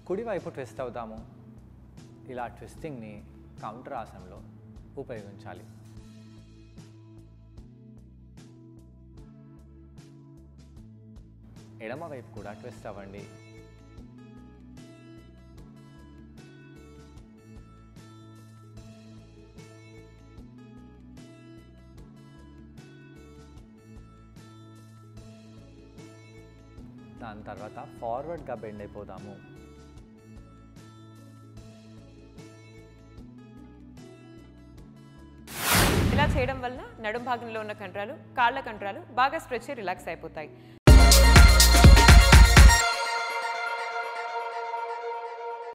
కుడివైపు ట్విస్ట్ అవుతాము ఇలా ట్విస్టింగ్ని కౌంటర్ ఆసనంలో ఉపయోగించాలి ఎడమ వైపు కూడా ట్విస్ట్ అవ్వండి దాని తర్వాత ఫార్వర్డ్గా బెండ్ అయిపోదాము ఇలా చేయడం వల్ల నడుం భాగంలో ఉన్న కండరాలు కాళ్ళ కండరాలు బాగా స్ట్రెచ్ రిలాక్స్ అయిపోతాయి